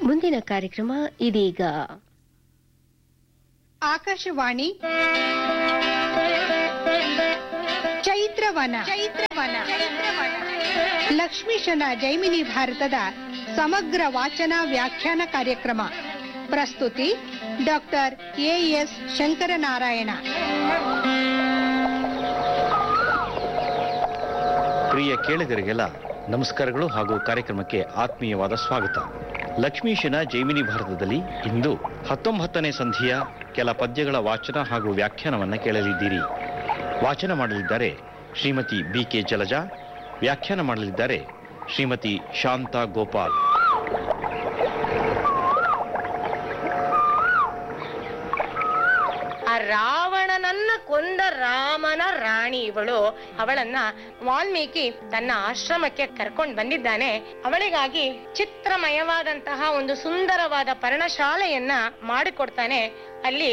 ಮುಂದಿನ ಕಾರ್ಯಕ್ರಮ ಇದೀಗ ಆಕಾಶವಾಣಿ ಚೈತ್ರವನ ಚೈತ್ರವನ ಲಕ್ಷ್ಮೀಶನ ಜೈಮಿನಿ ಭಾರತದ ಸಮಗ್ರ ವಾಚನ ವ್ಯಾಖ್ಯಾನ ಕಾರ್ಯಕ್ರಮ ಪ್ರಸ್ತುತಿ ಡಾಕ್ಟರ್ ಎಎಸ್ ಶಂಕರನಾರಾಯಣ ಪ್ರಿಯ ಕೇಳಿಗರಿಗೆಲ್ಲ ನಮಸ್ಕಾರಗಳು ಹಾಗೂ ಕಾರ್ಯಕ್ರಮಕ್ಕೆ ಆತ್ಮೀಯವಾದ ಸ್ವಾಗತ ಲಕ್ಷ್ಮೀಶನ ಜೈಮಿನಿ ಭಾರತದಲ್ಲಿ ಇಂದು ಹತ್ತೊಂಬತ್ತನೇ ಸಂಧಿಯ ಕೆಲ ಪದ್ಯಗಳ ವಾಚನ ಹಾಗೂ ವ್ಯಾಖ್ಯಾನವನ್ನ ಕೇಳಲಿದ್ದೀರಿ ವಾಚನ ಮಾಡಲಿದ್ದಾರೆ ಶ್ರೀಮತಿ ಬಿ ಕೆ ಜಲಜಾ ವ್ಯಾಖ್ಯಾನ ಮಾಡಲಿದ್ದಾರೆ ಶ್ರೀಮತಿ ಶಾಂತಾ ಗೋಪಾಲ್ ಆ ರಾವಣನನ್ನ ಕೊಂದ ರಾಮನ ರಾಣಿ ಇವಳು ಅವಳನ್ನ ವಾಲ್ಮೀಕಿ ತನ್ನ ಆಶ್ರಮಕ್ಕೆ ಕರ್ಕೊಂಡು ಬಂದಿದ್ದಾನೆ ಅವಳಿಗಾಗಿ ಚಿತ್ರಮಯವಾದಂತಹ ಒಂದು ಸುಂದರವಾದ ಪರ್ಣಶಾಲೆಯನ್ನ ಮಾಡಿಕೊಡ್ತಾನೆ ಅಲ್ಲಿ